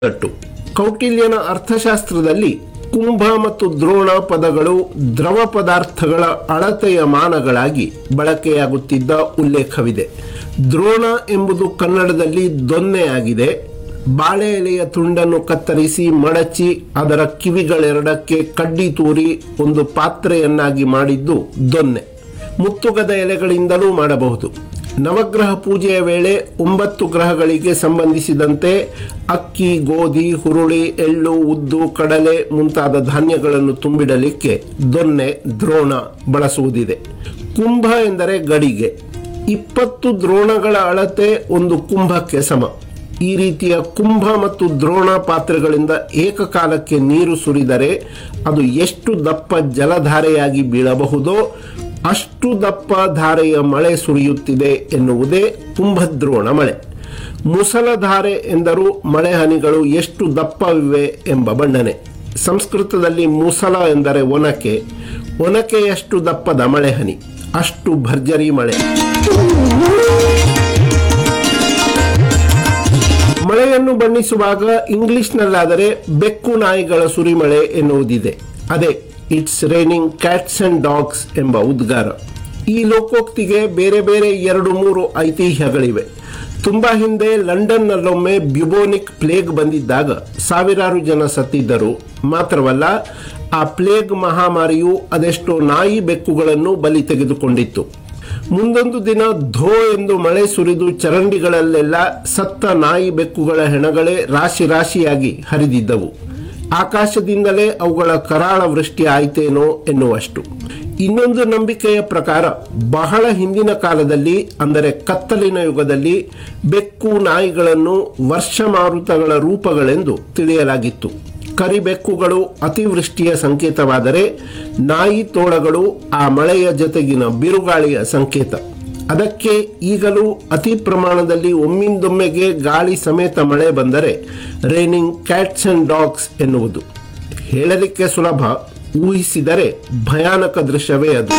ನುಡಿಗಟ್ಟು ಕೌಟಿಲ್ಯನ ಅರ್ಥಶಾಸ್ತ್ರದಲ್ಲಿ ಕುಂಭ ಮತ್ತು ದ್ರೋಣ ಪದಗಳು ದ್ರವ ಪದಾರ್ಥಗಳ ಅಳತೆಯ ಮಾನಗಳಾಗಿ ಬಳಕೆಯಾಗುತ್ತಿದ್ದ ಉಲ್ಲೇಖವಿದೆ ದ್ರೋಣ ಎಂಬುದು ಕನ್ನಡದಲ್ಲಿ ದೊನ್ನೆಯಾಗಿದೆ ಬಾಳೆ ಎಲೆಯ ತುಂಡನ್ನು ಕತ್ತರಿಸಿ ಮಡಚಿ ಅದರ ಕಿವಿಗಳೆರಡಕ್ಕೆ ಕಡ್ಡಿ ತೂರಿ ಒಂದು ಪಾತ್ರೆಯನ್ನಾಗಿ ಮಾಡಿದ್ದು ದೊನ್ನೆ ಮುತ್ತುಗದ ಎಲೆಗಳಿಂದಲೂ ಮಾಡಬಹುದು ನವಗ್ರಹ ಪೂಜೆಯ ವೇಳೆ ಒಂಬತ್ತು ಗ್ರಹಗಳಿಗೆ ಸಂಬಂಧಿಸಿದಂತೆ ಅಕ್ಕಿ ಗೋಧಿ ಹುರುಳಿ ಎಳ್ಳು ಉದ್ದು ಕಡಲೆ ಮುಂತಾದ ಧಾನ್ಯಗಳನ್ನು ತುಂಬಿಡಲಿಕ್ಕೆ ದೊನ್ನೆ ದ್ರೋಣ ಬಳಸುವುದಿದೆ ಕುಂಭ ಎಂದರೆ ಗಡಿಗೆ ಇಪ್ಪತ್ತು ದ್ರೋಣಗಳ ಅಳತೆ ಒಂದು ಕುಂಭಕ್ಕೆ ಸಮ ಈ ರೀತಿಯ ಕುಂಭ ಮತ್ತು ದ್ರೋಣ ಪಾತ್ರೆಗಳಿಂದ ಏಕಕಾಲಕ್ಕೆ ನೀರು ಸುರಿದರೆ ಅದು ಎಷ್ಟು ದಪ್ಪ ಜಲಧಾರೆಯಾಗಿ ಬೀಳಬಹುದೋ ಅಷ್ಟು ದಪ್ಪ ಧಾರೆಯ ಮಳೆ ಸುರಿಯುತ್ತಿದೆ ಎನ್ನುವುದೇ ಕುಂಭದ್ರೋಣ ಮಳೆ ಮುಸಲಧಾರೆ ಎಂದರೂ ಮಳೆ ಹನಿಗಳು ಎಷ್ಟು ದಪ್ಪವಿವೆ ಎಂಬ ಬಣ್ಣನೆ ಸಂಸ್ಕೃತದಲ್ಲಿ ಮುಸಲ ಎಂದರೆ ಒನಕೆ ಒನಕೆಯಷ್ಟು ದಪ್ಪದ ಮಳೆ ಹನಿ ಅಷ್ಟು ಭರ್ಜರಿ ಮಳೆ ಮಳೆಯನ್ನು ಬಣ್ಣಿಸುವಾಗ ಇಂಗ್ಲಿಷ್ನಲ್ಲಾದರೆ ಬೆಕ್ಕು ನಾಯಿಗಳ ಸುರಿಮಳೆ ಎನ್ನುವುದಿದೆ ಅದೇ it's raining cats and dogs ಎಂಬ ಉದ್ಗಾರ ಈ ಲೋಕೋಕ್ತಿಗೆ ಬೇರೆ ಬೇರೆ ಎರಡು ಮೂರು ಐತಿಹ್ಯಗಳಿವೆ ತುಂಬಾ ಹಿಂದೆ ಲಂಡನ್ನಲ್ಲೊಮ್ಮೆ ಬ್ಯುಬೋನಿಕ್ ಪ್ಲೇಗ್ ಬಂದಿದ್ದಾಗ ಸಾವಿರಾರು ಜನ ಸತ್ತಿದ್ದರು ಮಾತ್ರವಲ್ಲ ಆ ಪ್ಲೇಗ್ ಮಹಾಮಾರಿಯು ಅದೆಷ್ಟೋ ನಾಯಿ ಬೆಕ್ಕುಗಳನ್ನು ಬಲಿ ತೆಗೆದುಕೊಂಡಿತ್ತು ಮುಂದೊಂದು ದಿನ ಧೋ ಎಂದು ಮಳೆ ಸುರಿದು ಚರಂಡಿಗಳಲ್ಲೆಲ್ಲ ಸತ್ತ ನಾಯಿ ಬೆಕ್ಕುಗಳ ಹೆಣಗಳೇ ರಾಶಿ ರಾಶಿಯಾಗಿ ಹರಿದಿದ್ದವು ಆಕಾಶದಿಂದಲೇ ಅವುಗಳ ಕರಾಳ ವೃಷ್ಟಿ ಆಯ್ತೇನೋ ಎನ್ನುವಷ್ಟು ಇನ್ನೊಂದು ನಂಬಿಕೆಯ ಪ್ರಕಾರ ಬಹಳ ಹಿಂದಿನ ಕಾಲದಲ್ಲಿ ಅಂದರೆ ಕತ್ತಲಿನ ಯುಗದಲ್ಲಿ ಬೆಕ್ಕು ನಾಯಿಗಳನ್ನು ವರ್ಷ ಮಾರುತಗಳ ರೂಪಗಳೆಂದು ತಿಳಿಯಲಾಗಿತ್ತು ಕರಿಬೆಕ್ಕುಗಳು ಅತಿವೃಷ್ಟಿಯ ಸಂಕೇತವಾದರೆ ನಾಯಿ ತೋಳಗಳು ಆ ಮಳೆಯ ಜೊತೆಗಿನ ಬಿರುಗಾಳಿಯ ಸಂಕೇತ ಅದಕ್ಕೆ ಈಗಲೂ ಅತಿ ಪ್ರಮಾಣದಲ್ಲಿ ಒಮ್ಮಿಂದೊಮ್ಮೆಗೆ ಗಾಳಿ ಸಮೇತ ಮಳೆ ಬಂದರೆ ರೈನಿಂಗ್ ಕ್ಯಾಟ್ಸ್ ಅಂಡ್ ಡಾಗ್ಸ್ ಎನ್ನುವುದು ಹೇಳಲಿಕ್ಕೆ ಸುಲಭ ಊಹಿಸಿದರೆ ಭಯಾನಕ ದೃಶ್ಯವೇ ಅದು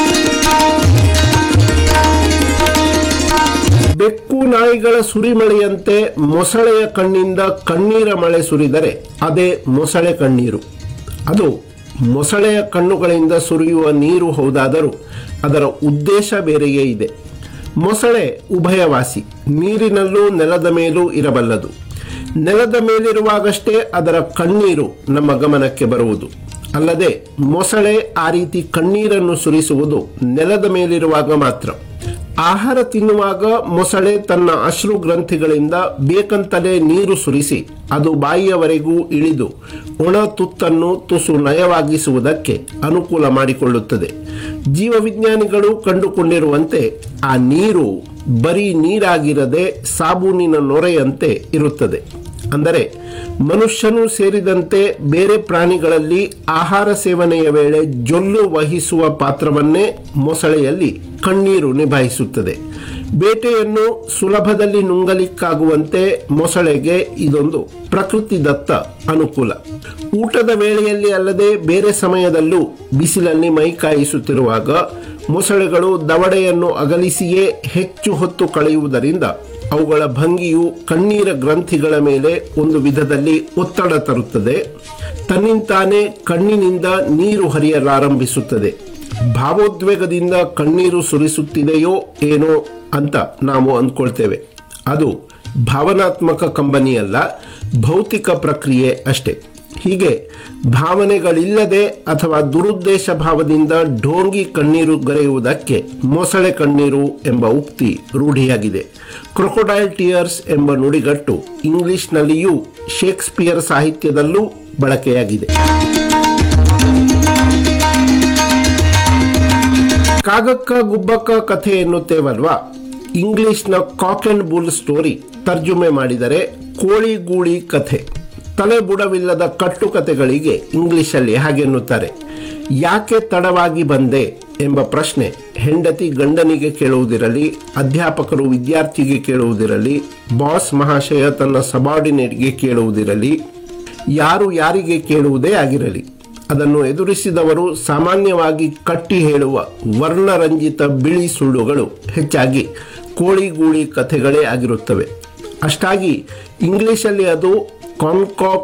ಬೆಕ್ಕು ನಾಯಿಗಳ ಸುರಿಮಳೆಯಂತೆ ಮೊಸಳೆಯ ಕಣ್ಣಿಂದ ಕಣ್ಣೀರ ಮಳೆ ಸುರಿದರೆ ಅದೇ ಮೊಸಳೆ ಕಣ್ಣೀರು ಅದು ಮೊಸಳೆಯ ಕಣ್ಣುಗಳಿಂದ ಸುರಿಯುವ ನೀರು ಹೌದಾದರೂ ಅದರ ಉದ್ದೇಶ ಬೇರೆಯೇ ಇದೆ ಮೊಸಳೆ ಉಭಯವಾಸಿ ನೀರಿನಲ್ಲೂ ನೆಲದ ಮೇಲೂ ಇರಬಲ್ಲದು ನೆಲದ ಮೇಲಿರುವಾಗಷ್ಟೇ ಅದರ ಕಣ್ಣೀರು ನಮ್ಮ ಗಮನಕ್ಕೆ ಬರುವುದು ಅಲ್ಲದೆ ಮೊಸಳೆ ಆ ರೀತಿ ಕಣ್ಣೀರನ್ನು ಸುರಿಸುವುದು ನೆಲದ ಮೇಲಿರುವಾಗ ಮಾತ್ರ ಆಹಾರ ತಿನ್ನುವಾಗ ಮೊಸಳೆ ತನ್ನ ಅಶ್ರು ಗ್ರಂಥಿಗಳಿಂದ ಬೇಕಂತಲೇ ನೀರು ಸುರಿಸಿ ಅದು ಬಾಯಿಯವರೆಗೂ ಇಳಿದು ಒಣ ತುತ್ತನ್ನು ತುಸು ನಯವಾಗಿಸುವುದಕ್ಕೆ ಅನುಕೂಲ ಮಾಡಿಕೊಳ್ಳುತ್ತದೆ ಜೀವವಿಜ್ಞಾನಿಗಳು ಕಂಡುಕೊಂಡಿರುವಂತೆ ಆ ನೀರು ಬರೀ ನೀರಾಗಿರದೆ ಸಾಬೂನಿನ ನೊರೆಯಂತೆ ಇರುತ್ತದೆ ಅಂದರೆ ಮನುಷ್ಯನು ಸೇರಿದಂತೆ ಬೇರೆ ಪ್ರಾಣಿಗಳಲ್ಲಿ ಆಹಾರ ಸೇವನೆಯ ವೇಳೆ ಜೊಲ್ಲು ವಹಿಸುವ ಪಾತ್ರವನ್ನೇ ಮೊಸಳೆಯಲ್ಲಿ ಕಣ್ಣೀರು ನಿಭಾಯಿಸುತ್ತದೆ ಬೇಟೆಯನ್ನು ಸುಲಭದಲ್ಲಿ ನುಂಗಲಿಕ್ಕಾಗುವಂತೆ ಮೊಸಳೆಗೆ ಇದೊಂದು ಪ್ರಕೃತಿದತ್ತ ಅನುಕೂಲ ಊಟದ ವೇಳೆಯಲ್ಲಿ ಅಲ್ಲದೆ ಬೇರೆ ಸಮಯದಲ್ಲೂ ಬಿಸಿಲಲ್ಲಿ ಮೈ ಕಾಯಿಸುತ್ತಿರುವಾಗ ಮೊಸಳೆಗಳು ದವಡೆಯನ್ನು ಅಗಲಿಸಿಯೇ ಹೆಚ್ಚು ಹೊತ್ತು ಕಳೆಯುವುದರಿಂದ ಅವುಗಳ ಭಂಗಿಯು ಕಣ್ಣೀರ ಗ್ರಂಥಿಗಳ ಮೇಲೆ ಒಂದು ವಿಧದಲ್ಲಿ ಒತ್ತಡ ತರುತ್ತದೆ ತನ್ನಿಂತಾನೇ ಕಣ್ಣಿನಿಂದ ನೀರು ಹರಿಯಲಾರಂಭಿಸುತ್ತದೆ ಭಾವೋದ್ವೇಗದಿಂದ ಕಣ್ಣೀರು ಸುರಿಸುತ್ತಿದೆಯೋ ಏನೋ ಅಂತ ನಾವು ಅಂದ್ಕೊಳ್ತೇವೆ ಅದು ಭಾವನಾತ್ಮಕ ಕಂಬನಿಯಲ್ಲ ಭೌತಿಕ ಪ್ರಕ್ರಿಯೆ ಅಷ್ಟೇ ಹೀಗೆ ಭಾವನೆಗಳಿಲ್ಲದೆ ಅಥವಾ ದುರುದ್ದೇಶ ಭಾವದಿಂದ ಢೋಂಗಿ ಕಣ್ಣೀರು ಗರೆಯುವುದಕ್ಕೆ ಮೊಸಳೆ ಕಣ್ಣೀರು ಎಂಬ ಉಕ್ತಿ ರೂಢಿಯಾಗಿದೆ ಕ್ರೊಕೊಡೈಲ್ ಟಿಯರ್ಸ್ ಎಂಬ ನುಡಿಗಟ್ಟು ಇಂಗ್ಲಿಷ್ನಲ್ಲಿಯೂ ಶೇಕ್ಸ್ಪಿಯರ್ ಸಾಹಿತ್ಯದಲ್ಲೂ ಬಳಕೆಯಾಗಿದೆ ಕಾಗಕ್ಕ ಗುಬ್ಬಕ್ಕ ಕಥೆ ಎನ್ನುತ್ತೇವಲ್ವಾ ಇಂಗ್ಲಿಷ್ನ ಕಾಕ್ ಅಂಡ್ ಬುಲ್ ಸ್ಟೋರಿ ತರ್ಜುಮೆ ಮಾಡಿದರೆ ಕೋಳಿ ಗೂಳಿ ಕಥೆ ತಲೆ ಬುಡವಿಲ್ಲದ ಕಟ್ಟುಕತೆಗಳಿಗೆ ಇಂಗ್ಲಿಷಲ್ಲಿ ಹಾಗೆನ್ನುತ್ತಾರೆ ಯಾಕೆ ತಡವಾಗಿ ಬಂದೆ ಎಂಬ ಪ್ರಶ್ನೆ ಹೆಂಡತಿ ಗಂಡನಿಗೆ ಕೇಳುವುದಿರಲಿ ಅಧ್ಯಾಪಕರು ವಿದ್ಯಾರ್ಥಿಗೆ ಕೇಳುವುದಿರಲಿ ಬಾಸ್ ಮಹಾಶಯ ತನ್ನ ಸಬಾರ್ಡಿನೇಟ್ಗೆ ಕೇಳುವುದಿರಲಿ ಯಾರು ಯಾರಿಗೆ ಕೇಳುವುದೇ ಆಗಿರಲಿ ಅದನ್ನು ಎದುರಿಸಿದವರು ಸಾಮಾನ್ಯವಾಗಿ ಕಟ್ಟಿ ಹೇಳುವ ವರ್ಣರಂಜಿತ ಬಿಳಿ ಸುಳ್ಳುಗಳು ಹೆಚ್ಚಾಗಿ ಕೋಳಿ ಗೂಳಿ ಕಥೆಗಳೇ ಆಗಿರುತ್ತವೆ ಅಷ್ಟಾಗಿ ಇಂಗ್ಲಿಷಲ್ಲಿ ಅದು ಕಾನ್ಕಾಕ್